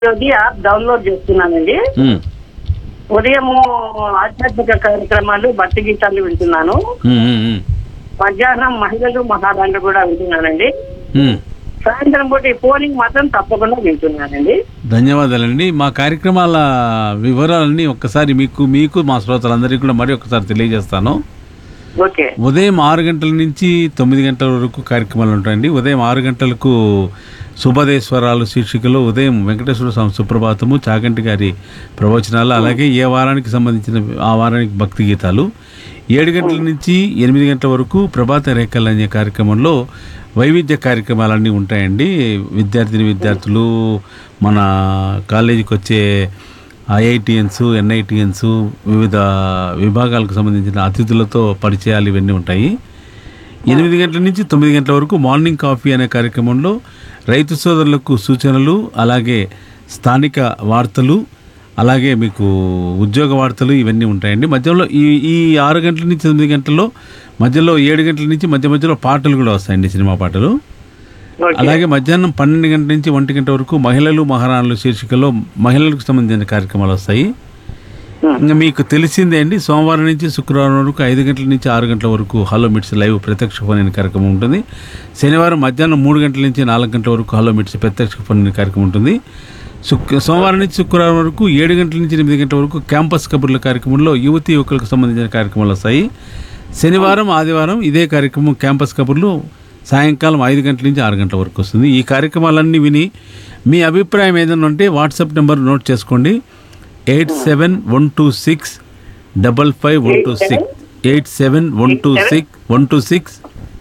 రోజు app download చేస్తున్నానండి ఉమ్, ఉదయము ఆధ్యాత్మిక కార్యక్రమాలు భక్తి గీతాలు వింటున్నాను ఉమ్, ఉమ్, ఉమ్, మధ్యాహ్నం మహిళలు మహారాణులు కూడా వింటున్నానండి ఉమ్. సాయంత్రం పూట ఈ ఫోనింగ్ మాత్రం తప్పకుండా వింటున్నానండి ధన్యవాదాలండి మా కార్యక్రమాల వివరాలన్నీ ఒక్కసారి మీకు మీకు మా శ్రోతలందరికీ కూడా మరి ఒకసారి తెలియజేస్తాను ఓకే ఉదయం ఆరు గంటల నుంచి తొమ్మిది గంటల వరకు కార్యక్రమాలు ఉంటాయండి ఉదయం ఆరు గంటలకు శుభదేశ్వరాలు శీర్షికలో ఉదయం వెంకటేశ్వర స్వామి సుప్రభాతము చాగంటి గారి ప్రవచనాలు అలాగే ఏ వారానికి సంబంధించిన ఆ వారానికి భక్తి గీతాలు ఏడు గంటల నుంచి ఎనిమిది గంటల వరకు ప్రభాత రేఖలు అనే కార్యక్రమంలో వైవిధ్య కార్యక్రమాలన్నీ ఉంటాయండి విద్యార్థిని విద్యార్థులు మన కాలేజీకి వచ్చే ఐఐటిఎన్స్ ఎన్ఐటిఎన్స్ వివిధ విభాగాలకు సంబంధించిన అతిథులతో పరిచయాలు ఇవన్నీ ఉంటాయి ఎనిమిది గంటల నుంచి తొమ్మిది గంటల వరకు మార్నింగ్ కాఫీ అనే కార్యక్రమంలో రైతు సోదరులకు సూచనలు అలాగే స్థానిక వార్తలు అలాగే మీకు ఉద్యోగ వార్తలు ఇవన్నీ ఉంటాయండి మధ్యలో ఈ ఈ ఆరు గంటల నుంచి తొమ్మిది గంటల్లో మధ్యలో ఏడు గంటల నుంచి మధ్య మధ్యలో పాటలు కూడా వస్తాయండి సినిమా పాటలు ఓకే అలాగే మధ్యాహ్నం పన్నెండు గంటల నుంచి ఒంటి గంట వరకు మహిళలు మహారాణులు శీర్షికలో మహిళలకు సంబంధించిన కార్యక్రమాలు వస్తాయి ఇంకా మీకు తెలిసిందే అండి సోమవారం నుంచి శుక్రవారం వరకు ఐదు గంటల నుంచి ఆరు గంటల వరకు హలో మిట్స్ లైవ్ ప్రత్యక్ష ఫోన్ ఇన్ కార్యక్రమం ఉంటుంది శనివారం మధ్యాహ్నం మూడు గంటల నుంచి నాలుగు గంటల వరకు హలో మిట్స్ ప్రత్యక్ష ఫోన్ ఇన్ కార్యక్రమం ఉంటుంది శుక్ సోమవారం నుంచి శుక్రవారం వరకు ఏడు గంటల నుంచి ఎనిమిది గంటల వరకు క్యాంపస్ కబుర్ల కార్యక్రమంలో యువతి యువకులకు సంబంధించిన కార్యక్రమాలు వస్తాయి శనివారం ఆదివారం ఇదే కార్యక్రమం క్యాంపస్ కబుర్లు సాయంకాలం ఐదు గంటల నుంచి ఆరు గంటల వరకు వస్తుంది ఈ కార్యక్రమాలన్నీ విని మీ అభిప్రాయం ఏదైనా ఉంటే వాట్సాప్ నెంబర్ నోట్ చేసుకోండి eight seven one two six double five one two six eight seven one two six one two six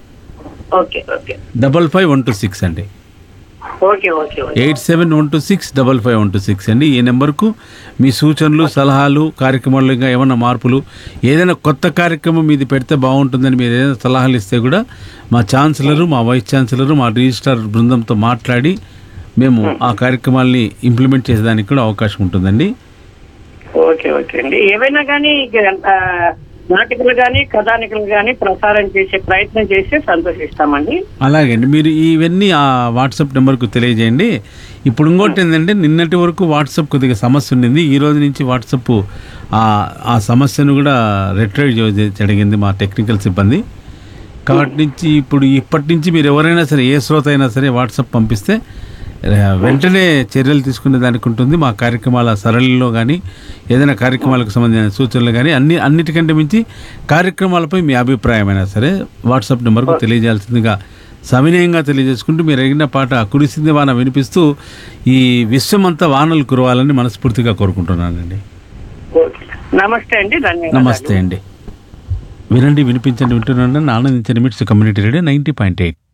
okay okay double five one two six అండి okay okay okay eight seven one two six double five one two six అండి ఈ నెంబర్కు మీ సూచనలు సలహాలు కార్యక్రమాలు ఇంకా ఏమైనా మార్పులు ఏదైనా కొత్త కార్యక్రమం మీది పెడితే బాగుంటుందని మీరు ఏదైనా సలహాలు ఇస్తే కూడా మా ఛాన్సలరు మా వైస్ ఛాన్సలరు మా రిజిస్ట్రార్ బృందంతో మాట్లాడి మేము ఆ కార్యక్రమాల్ని ఇంప్లిమెంట్ చేసేదానికి కూడా అవకాశం ఉంటుందండి ఓకే ఓకే అండి ఏవైనా కానీ నాటికలు కానీ కథానికలు కానీ ప్రసారం చేసే ప్రయత్నం చేసి సంతోషిస్తామండి అలాగే అండి మీరు ఇవన్నీ ఆ వాట్సాప్ నెంబర్కు తెలియజేయండి ఇప్పుడు ఇంకోటి ఏంటంటే నిన్నటి వరకు వాట్సాప్ కొద్దిగా సమస్య ఉండింది ఈ రోజు నుంచి వాట్సాప్ ఆ ఆ సమస్యను కూడా రిట్రైవ్ జరిగింది మా టెక్నికల్ సిబ్బంది కాబట్టి నుంచి ఇప్పుడు ఇప్పటి నుంచి మీరు ఎవరైనా సరే ఏ శ్రోత అయినా సరే వాట్సాప్ పంపిస్తే ఆ, వెంటనే చర్యలు తీసుకునే దానికి ఉంటుంది మా కార్యక్రమాల సరళిలో కానీ ఏదైనా కార్యక్రమాలకు సంబంధించిన సూచనలు కానీ అన్ని అన్నిటికంటే మించి కార్యక్రమాలపై మీ అభిప్రాయమైనా సరే వాట్సాప్ నెంబర్కు తెలియజేయాల్సిందిగా సవినయంగా తెలియజేసుకుంటూ మీరు అడిగిన పాట కురిసింది వాన వినిపిస్తూ ఈ విశ్వమంతా వానలు కురవాలని మనస్ఫూర్తిగా కోరుకుంటున్నానండి ఓకే నమస్తే అండి ధన్యవాదాలు నమస్తే అండి వినండి వినిపించండి వింటున్నాను ఆనందించండి MITS community radio ninety point eight